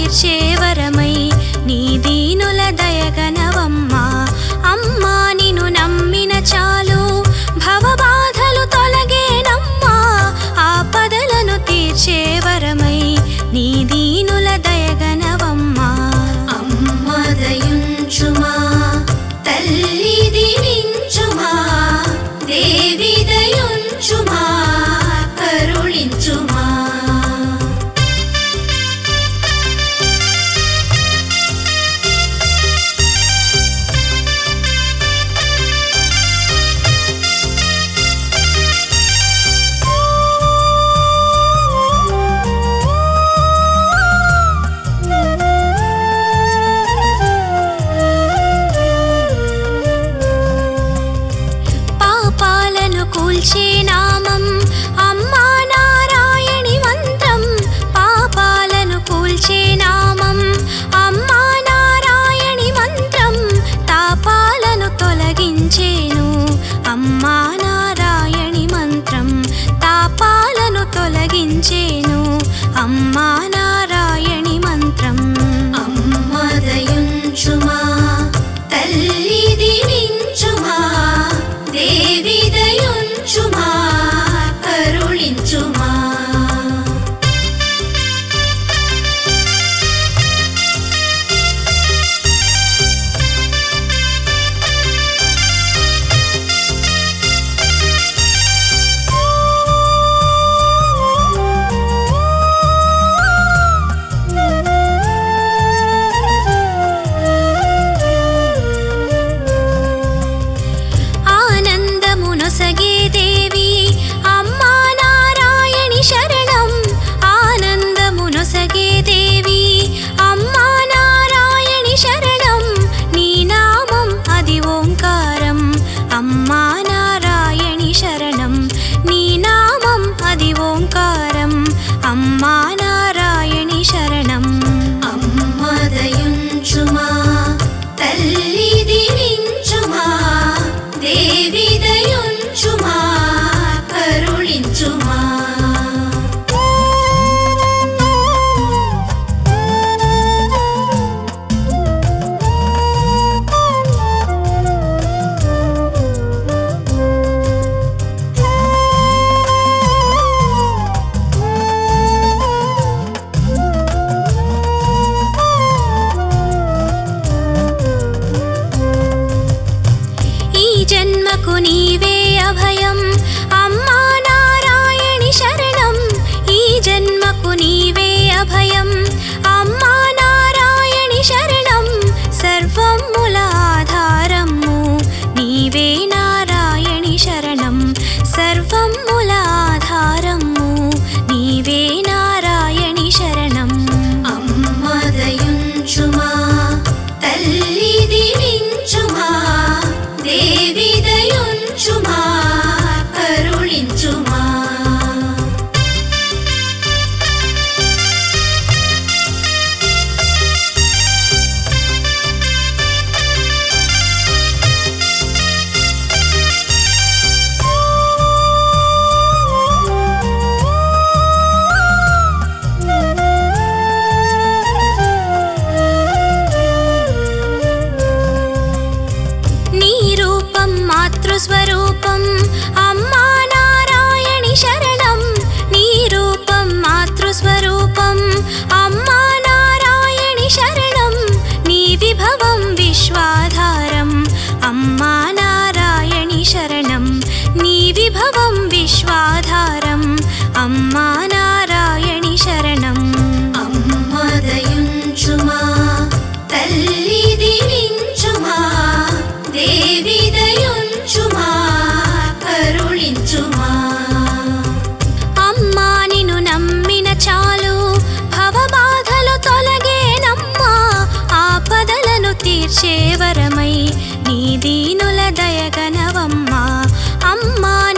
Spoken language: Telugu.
తీర్చేవరమై నీ దీనుల దయగనవమ్మా అమ్మా నిన్ను నమ్మిన చాలు భవబాధలు తొలగేనమ్మా ఆపదలను తీర్చేవరమై నీ దీనుల దయగనవమ్మా అమ్మ దయుంచుమా తల్లి దీవించుమా దేవి దయుంచుమా కరుణించుమా పాపాలను కూల్చే నామం అమ్మా నారాయణి మంత్రం పాపాలను కూల్చే నామం అమ్మా నారాయణి మంత్రం తాపాలను తొలగించేను అమ్మా నారాయణి మంత్రం తాపాలను తొలగించేను అమ్మా నారాయణి మంత్రం అమ్మ దయుంచుమా తల్లి దీవించుమా దేవి దయుంచుమా కరుణించుమా ఆనందమునొసగే దేవి అమ్మా నారాయణి శరణం ఆనందమునొసగే దేవి అమ్మా నారాయణి శరణం నీ నామం అది ఓంకారం అమ్మా నారాయణి శరణం నీ నామం అది ఓంకారం అమ్మా నారాయణి శరణం అమ్మ దయుంచుమా తల్లి దీవించుమా దేవి దయుంచుమా కరుణించుమా ఈ జన్మకు నీవే అభయం అమ్మా నారాయణి శరణం ఈ జన్మకు నీవే అభయం అమ్మా నారాయణి శరణం సర్వముల ఆధారము నీవే నారాయణి శరణం సర్వముల ఆధారము నీవే నారాయణి శరణం అమ్మ దయుంచుమా తల్లి దీవించుమా దేవి దయుంచుమా కరుణించుమా నీ రూపం మాతృస్వరూపం అమ్మా నారాయణి శరణం నీ రూపం మాతృస్వరూపం అమ్మా నారాయణి శరణం నీ విభవం విశ్వాధారం అమ్మా నారాయణి శరణం నీ విభవం విశ్వాధారం అమ్మా నారాయణి శరణం అమ్మ దయుంచుమా తల్లి దీవించుమా దేవి దయుంచుమా కరుణించుమా అమ్మా నిన్ను నమ్మిన చాలు భవబాధలు తొలగేనమ్మా ఆపదలను తీర్చేవరమై నీ దీనుల దయగనవమ్మా అమ్మా